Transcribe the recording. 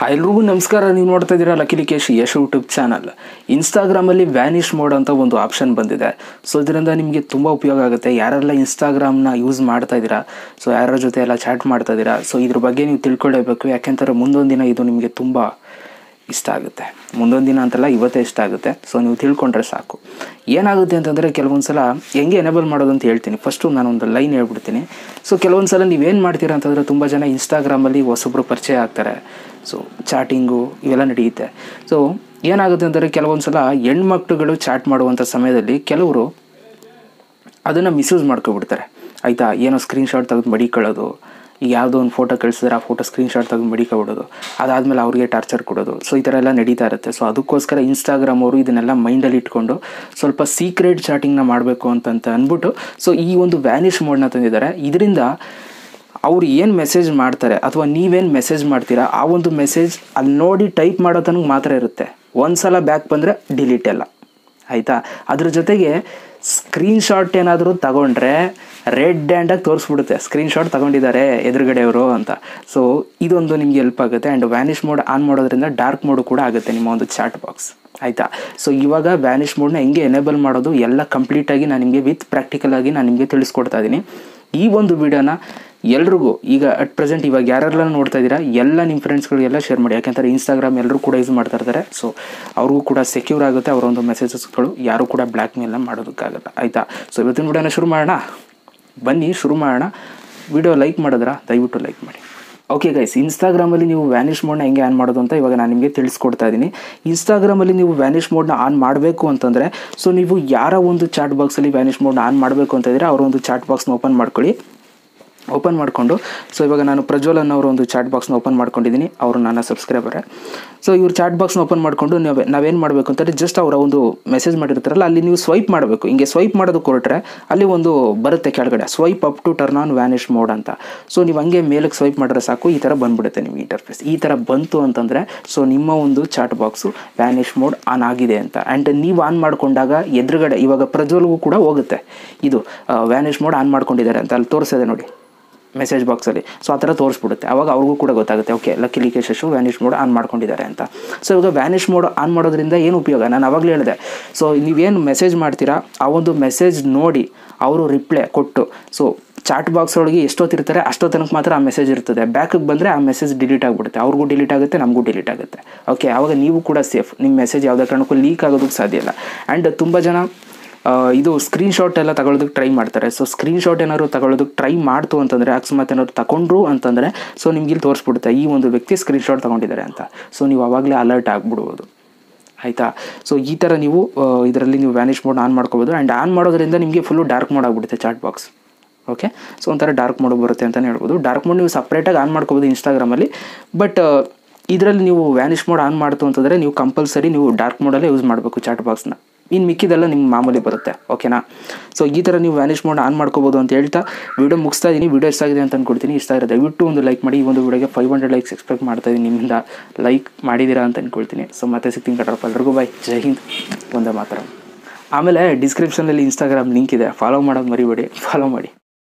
ಎಲ್ರಿಗೂ ನಮಸ್ಕಾರ ನೀವು ನೋಡ್ತಾ ಇದ್ದೀರಾ lucky Likesh Yash YouTube channel ಇನ್ಸ್ಟಾಗ್ರಾಮಲ್ಲಿ ವ್ಯಾನಿಷ್ ಮೋಡ್ ಅಂತ ಒಂದು ಆಪ್ಷನ್ ಬಂದಿದೆ ಸೊ ಇದರಿಂದ ನಿಮಗೆ ತುಂಬ ಉಪಯೋಗ ಆಗುತ್ತೆ ಯಾರೆಲ್ಲ ಇನ್ಸ್ಟಾಗ್ರಾಮ್ನ ಯೂಸ್ ಮಾಡ್ತಾ ಇದ್ದೀರಾ ಸೊ ಯಾರ ಜೊತೆ ಎಲ್ಲ ಚಾಟ್ ಮಾಡ್ತಾ ಇದ್ದೀರಾ ಸೊ ಇದ್ರ ಬಗ್ಗೆ ನೀವು ತಿಳ್ಕೊಳ್ಳೇಬೇಕು ಯಾಕೆಂತಾರೆ ಮುಂದೊಂದು ದಿನ ಇದು ನಿಮಗೆ ತುಂಬ ಇಷ್ಟ ಆಗುತ್ತೆ ಮುಂದೊಂದು ದಿನ ಅಂತಲ್ಲ ಇವತ್ತೇ ಇಷ್ಟ ಆಗುತ್ತೆ ಸೊ ನೀವು ತಿಳ್ಕೊಂಡ್ರೆ ಸಾಕು ಏನಾಗುತ್ತೆ ಅಂತಂದರೆ ಕೆಲವೊಂದು ಸಲ ಹೆಂಗೆ ಎನೇಬಲ್ ಮಾಡೋದು ಅಂತ ಹೇಳ್ತೀನಿ ಫಸ್ಟು ನಾನೊಂದು ಲೈನ್ ಹೇಳ್ಬಿಡ್ತೀನಿ ಸೊ ಕೆಲವೊಂದು ಸಲ ನೀವೇನು ಮಾಡ್ತೀರಾ ಅಂತಂದರೆ ತುಂಬ ಜನ ಇನ್ಸ್ಟಾಗ್ರಾಮಲ್ಲಿ ಹೊಸೊಬ್ರು ಪರಿಚಯ ಆಗ್ತಾರೆ ಸೊ ಚಾಟಿಂಗು ಇವೆಲ್ಲ ನಡೆಯುತ್ತೆ ಸೊ ಏನಾಗುತ್ತೆ ಅಂದರೆ ಕೆಲವೊಂದು ಸಲ ಹೆಣ್ಮಕ್ಳುಗಳು ಚಾಟ್ ಮಾಡುವಂಥ ಸಮಯದಲ್ಲಿ ಕೆಲವರು ಅದನ್ನು ಮಿಸ್ಯೂಸ್ ಮಾಡ್ಕೊಬಿಡ್ತಾರೆ ಆಯಿತಾ ಏನೋ ಸ್ಕ್ರೀನ್ಶಾಟ್ ತೆಗೆದು ಮಡಿಕೊಳ್ಳೋದು ಈಗ ಯಾವುದೋ ಒಂದು ಫೋಟೋ ಕಳಿಸಿದ್ರೆ ಆ ಫೋಟೋ ಸ್ಕ್ರೀನ್ಶಾಟ್ ತೆಗೆದು ಮಡಿಕೊಬಿಡೋದು ಅದಾದಮೇಲೆ ಅವ್ರಿಗೆ ಟಾರ್ಚರ್ ಕೊಡೋದು ಸೊ ಈ ಥರ ಎಲ್ಲ ನಡೀತಾ ಇರುತ್ತೆ ಸೊ ಅದಕ್ಕೋಸ್ಕರ ಇನ್ಸ್ಟಾಗ್ರಾಮ್ ಅವರು ಇದನ್ನೆಲ್ಲ ಮೈಂಡಲ್ಲಿ ಇಟ್ಕೊಂಡು ಸ್ವಲ್ಪ ಸೀಕ್ರೆಟ್ ಚಾಟಿಂಗ್ನ ಮಾಡಬೇಕು ಅಂತಂತ ಅಂದ್ಬಿಟ್ಟು ಸೊ ಈ ಒಂದು ವ್ಯಾನಿಷ್ ಮೋಡ್ನ ತಂದಿದ್ದಾರೆ ಇದರಿಂದ ಅವ್ರು ಏನು ಮೆಸೇಜ್ ಮಾಡ್ತಾರೆ ಅಥವಾ ನೀವೇನು ಮೆಸೇಜ್ ಮಾಡ್ತೀರಾ ಆ ಒಂದು ಮೆಸೇಜ್ ಅಲ್ಲಿ ನೋಡಿ ಟೈಪ್ ಮಾಡೋ ತನಕ ಮಾತ್ರ ಇರುತ್ತೆ ಒಂದು ಸಲ ಬ್ಯಾಕ್ ಬಂದರೆ ಡಿಲೀಟ್ ಎಲ್ಲ ಆಯಿತಾ ಅದ್ರ ಜೊತೆಗೆ ಸ್ಕ್ರೀನ್ಶಾಟ್ ಏನಾದರೂ ತಗೊಂಡ್ರೆ ರೆಡ್ ಹ್ಯಾಂಡಾಗಿ ತೋರಿಸ್ಬಿಡುತ್ತೆ ಸ್ಕ್ರೀನ್ಶಾಟ್ ತಗೊಂಡಿದ್ದಾರೆ ಎದುರುಗಡೆಯವರು ಅಂತ ಸೊ ಇದೊಂದು ನಿಮಗೆ ಹೆಲ್ಪ್ ಆಗುತ್ತೆ ಆ್ಯಂಡ್ ವ್ಯಾನಿಷ್ ಮೋಡ್ ಆನ್ ಮಾಡೋದ್ರಿಂದ ಡಾರ್ಕ್ ಮೋಡು ಕೂಡ ಆಗುತ್ತೆ ನಿಮ್ಮ ಒಂದು ಚಾಟ್ ಬಾಕ್ಸ್ ಆಯಿತಾ ಸೊ ಇವಾಗ ವ್ಯಾನಿಷ್ ಮೋಡ್ನ ಹೆಂಗೆ ಎನೇಬಲ್ ಮಾಡೋದು ಎಲ್ಲ ಕಂಪ್ಲೀಟಾಗಿ ನಾನು ನಿಮಗೆ ವಿತ್ ಪ್ರಾಕ್ಟಿಕಲ್ ಆಗಿ ನಾನು ನಿಮಗೆ ತಿಳಿಸ್ಕೊಡ್ತಾ ಇದ್ದೀನಿ ಈ ಒಂದು ವಿಡಿಯೋನ ಎಲ್ರಿಗೂ ಈಗ ಅಟ್ ಪ್ರೆಸೆಂಟ್ ಇವಾಗ ಯಾರೆಲ್ಲ ನೋಡ್ತಾ ಇದ್ದೀರಾ ಎಲ್ಲ ನಿಮ್ಮ ಫ್ರೆಂಡ್ಸ್ಗಳಿಗೆಲ್ಲ ಶೇರ್ ಮಾಡಿ ಯಾಕೆಂದರೆ ಇನ್ಸ್ಟಾಗ್ರಾಮ್ ಎಲ್ಲರೂ ಕೂಡ ಯೂಸ್ ಮಾಡ್ತಾ ಇರ್ತಾರೆ ಸೊ ಅವ್ರಿಗೂ ಕೂಡ ಸೆಕ್ಯೂರ್ ಆಗುತ್ತೆ ಅವರ ಒಂದು ಮೆಸೇಜಸ್ಗಳು ಯಾರೂ ಕೂಡ ಬ್ಲ್ಯಾಕ್ ಮೇಲ್ನ ಮಾಡೋದಕ್ಕಾಗಲ್ಲ ಆಯಿತಾ ಸೊ ಇವತ್ತಿನ ವಿಡಿಯೋನ ಶುರು ಮಾಡೋಣ ಬನ್ನಿ ಶುರು ಮಾಡೋಣ ವಿಡಿಯೋ ಲೈಕ್ ಮಾಡಿದ್ರಾ ದಯವಿಟ್ಟು ಲೈಕ್ ಮಾಡಿ ಓಕೆ ಗೈಸ್ ಇನ್ಸ್ಟಾಗ್ರಾಮಲ್ಲಿ ನೀವು ವ್ಯಾನಿಷ್ ಮೋಡ್ನ ಹೆಂಗೆ ಆನ್ ಮಾಡೋದು ಅಂತ ಇವಾಗ ನಾನು ನಿಮಗೆ ತಿಳಿಸ್ಕೊಡ್ತಾ ಇದ್ದೀನಿ ಇನ್ಸ್ಟಾಗ್ರಾಮಲ್ಲಿ ನೀವು ವ್ಯಾನಿಷ್ ಮೋಡ್ನ ಆನ್ ಮಾಡಬೇಕು ಅಂತಂದರೆ ಸೊ ನೀವು ಯಾರ ಒಂದು ಚಾಟ್ ಬಾಕ್ಸಲ್ಲಿ ವ್ಯಾನಿಷ್ ಮೋಡ್ನ ಆನ್ ಮಾಡಬೇಕು ಅಂತ ಇದ್ದರೆ ಅವರ ಒಂದು ಚಾಟ್ ಬಾಕ್ಸ್ನ ಓಪನ್ ಮಾಡ್ಕೊಳ್ಳಿ ಓಪನ್ ಮಾಡಿಕೊಂಡು ಸೊ ಇವಾಗ ನಾನು ಪ್ರಜ್ವಲ್ ಅನ್ನೋರು ಒಂದು ಚಾಟ್ ಬಾಕ್ಸ್ನ ಓಪನ್ ಮಾಡ್ಕೊಂಡಿದ್ದೀನಿ ಅವರು ನನ್ನ ಸಬ್ಸ್ಕ್ರೈಬರೇ ಸೊ ಇವ್ರು ಚಾಟ್ ಬಾಕ್ಸ್ನ ಓಪನ್ ಮಾಡಿಕೊಂಡು ನಾವು ನಾವೇನು ಮಾಡಬೇಕು ಅಂತಂದರೆ ಜಸ್ಟ್ ಅವರ ಒಂದು ಮೆಸೇಜ್ ಮಾಡಿರ್ತಾರಲ್ಲ ಅಲ್ಲಿ ನೀವು ಸ್ವೈಪ್ ಮಾಡಬೇಕು ಹಿಂಗೆ ಸ್ವೈಪ್ ಮಾಡೋದಕ್ಕೆ ಹೊರಟ್ರೆ ಅಲ್ಲಿ ಒಂದು ಬರುತ್ತೆ ಕೆಳಗಡೆ swipe up to turn on vanish mode ಅಂತ ಸೊ ನೀವು ಹಂಗೆ ಮೇಲಕ್ಕೆ ಸ್ವೈಪ್ ಮಾಡಿದ್ರೆ ಸಾಕು ಈ ಥರ ಬಂದ್ಬಿಡುತ್ತೆ ನಿಮಗೆ ಇಂಟರ್ಫೇಸ್ ಈ ಥರ ಬಂತು ಅಂತಂದರೆ ಸೊ ನಿಮ್ಮ ಒಂದು chat box vanish mode on ಆಗಿದೆ ಅಂತ ಆ್ಯಂಡ್ ನೀವು ಆನ್ ಮಾಡಿಕೊಂಡಾಗ ಎದುರುಗಡೆ ಇವಾಗ ಪ್ರಜ್ವಲ್ಗೂ ಕೂಡ ಹೋಗುತ್ತೆ ಇದು ವ್ಯಾನಿಷ್ ಮೋಡ್ ಆನ್ ಮಾಡ್ಕೊಂಡಿದ್ದಾರೆ ಅಂತ ಅಲ್ಲಿ ತೋರಿಸಿದೆ ನೋಡಿ ಮೆಸೇಜ್ ಬಾಕ್ಸಲ್ಲಿ ಸೊ ಆ ಥರ ತೋರಿಸ್ಬಿಡುತ್ತೆ ಅವಾಗ ಅವ್ರಿಗೂ ಕೂಡ ಗೊತ್ತಾಗುತ್ತೆ okay lucky Likesh vanish mode on ಮಾಡ್ಕೊಂಡಿದ್ದಾರೆ ಅಂತ ಸೊ ಇವಾಗ ವ್ಯಾನಿಷ್ ಮೋಡ್ ಆನ್ ಮಾಡೋದ್ರಿಂದ ಏನು ಉಪಯೋಗ ನಾನು ಅವಾಗಲೇ ಹೇಳಿದೆ ಸೊ ನೀವೇನು ಮೆಸೇಜ್ ಮಾಡ್ತೀರಾ ಆ ಒಂದು ಮೆಸೇಜ್ ನೋಡಿ ಅವರು ರಿಪ್ಲೈ ಕೊಟ್ಟು ಸೊ ಚಾಟ್ ಬಾಕ್ಸ್ ಒಳಗೆ ಎಷ್ಟೊತ್ತಿರ್ತಾರೆ ಅಷ್ಟೋ ತನಕ ಮಾತ್ರ ಆ ಮೆಸೇಜ್ ಇರ್ತದೆ ಬ್ಯಾಕಿಗೆ ಬಂದರೆ ಆ ಮೆಸೇಜ್ ಡಿಲೀಟ್ ಆಗಿಬಿಡುತ್ತೆ ಅವ್ರಿಗೂ ಡಿಲೀಟ್ ಆಗುತ್ತೆ ನಮಗೂ ಡಿಲೀಟ್ ಆಗುತ್ತೆ ಓಕೆ ಆವಾಗ ನೀವು ಕೂಡ ಸೇಫ್ ನಿಮ್ಮ ಮೆಸೇಜ್ ಯಾವುದೇ ಕಾರಣಕ್ಕೂ ಲೀಕ್ ಆಗೋದಕ್ಕೆ ಸಾಧ್ಯ ಇಲ್ಲ ಆ್ಯಂಡ್ ತುಂಬ ಜನ ಇದು ಸ್ಕ್ರೀನ್ಶಾಟ್ ಎಲ್ಲ ತಗೊಳ್ಳೋದಕ್ಕೆ ಟ್ರೈ ಮಾಡ್ತಾರೆ ಸೊ ಸ್ಕ್ರೀನ್ಶಾಟ್ ಏನಾದ್ರು ತಗೊಳ್ಳೋದಕ್ಕೆ ಟ್ರೈ ಮಾಡ್ತು ಅಂತಂದರೆ ಅಕಸ್ಮಾತ್ ಏನಾದ್ರು ತಗೊಂಡ್ರು ಅಂತಂದರೆ ಸೊ ನಿಮ್ಗೆ ಇಲ್ಲಿ ತೋರಿಸ್ಬಿಡುತ್ತೆ ಈ ಒಂದು ವ್ಯಕ್ತಿ ಸ್ಕ್ರೀನ್ಶಾಟ್ ತಗೊಂಡಿದ್ದಾರೆ ಅಂತ ಸೊ ನೀವು ಆವಾಗಲೇ ಅಲರ್ಟ್ ಆಗಿಬಿಡ್ಬೋದು ಆಯಿತಾ ಸೊ ಈ ಥರ ನೀವು ಇದರಲ್ಲಿ ನೀವು ವ್ಯಾನಿಷ್ ಮೋಡ್ ಆನ್ ಮಾಡ್ಕೋಬೋದು ಆ್ಯಂಡ್ ಆನ್ ಮಾಡೋದ್ರಿಂದ ನಿಮಗೆ ಫುಲ್ಲು ಡಾರ್ಕ್ ಮೋಡ್ ಆಗಿಬಿಡುತ್ತೆ ಚಾಟ್ ಬಾಕ್ಸ್ ಓಕೆ ಸೊ ಒಂಥರ ಡಾರ್ಕ್ ಮೋಡ್ ಬರುತ್ತೆ ಅಂತಲೇ ಹೇಳ್ಬೋದು ಡಾರ್ಕ್ ಮೋಡ್ ನೀವು ಸಪ್ರೇಟಾಗಿ ಆನ್ ಮಾಡ್ಕೋಬೋದು ಇನ್ಸ್ಟಾಗ್ರಾಮಲ್ಲಿ ಬಟ್ ಇದರಲ್ಲಿ ನೀವು ವ್ಯಾನಿಷ್ ಮೋಡ್ ಆನ್ ಮಾಡ್ತು ಅಂತಂದರೆ ನೀವು ಕಂಪಲ್ಸರಿ ನೀವು ಡಾರ್ಕ್ ಮೋಡಲ್ಲೇ ಯೂಸ್ ಮಾಡಬೇಕು ಚಾಟ್ ಬಾಕ್ಸ್ನ ಇನ್ನು ಮಿಕ್ಕಿದೆಲ್ಲ ನಿಮ್ಗೆ ಮಾಮೂಲಿ ಬರುತ್ತೆ ಓಕೆನಾ ಸೊ ಈ ಥರ ನೀವು ವ್ಯಾನಿಷ್ ಮೋಡ್ ಆನ್ ಮಾಡ್ಕೋಬೋದು ಅಂತ ಹೇಳ್ತಾ ವಿಡಿಯೋ ಮುಗಿಸ್ತಾ ಇದ್ದೀನಿ ವಿಡಿಯೋ ಇಷ್ಟ ಆಗಿದೆ ಅಂತ ಅಂದ್ಕೊಡ್ತೀನಿ ಇಷ್ಟ ಆಗಿದೆ ದಯವಿಟ್ಟು ಒಂದು ಲೈಕ್ ಮಾಡಿ ಈ ಒಂದು ವಿಡಿಯೋಗೆ ಫೈವ್ ಹಂಡ್ರೆಡ್ ಲೈಕ್ಸ್ ಎಕ್ಸ್ಪೆಕ್ಟ್ ಮಾಡ್ತಾ ಇದ್ದೀನಿ ನಿಮ್ಮಿಂದ ಲೈಕ್ ಮಾಡಿದ್ದೀರಾ ಅಂತ ಅಂದ್ಕೊಳ್ತೀನಿ ಸೊ ಮತ್ತೆ ಸಿಗ್ತೀನಿ ಕಟ್ರಪ್ಪ ಎಲ್ರಿಗೂ ಬಾಯ್ ಜೈ ಹಿಂದ್ ಒಂದೇ ಮಾತ್ರ ಆಮೇಲೆ ಡಿಸ್ಕ್ರಿಪ್ಷನಲ್ಲಿ ಇನ್ಸ್ಟಾಗ್ರಾಮ್ ಲಿಂಕ್ ಇದೆ ಫಾಲೋ ಮಾಡೋದು ಮರಿಬೇಡಿ ಫಾಲೋ ಮಾಡಿ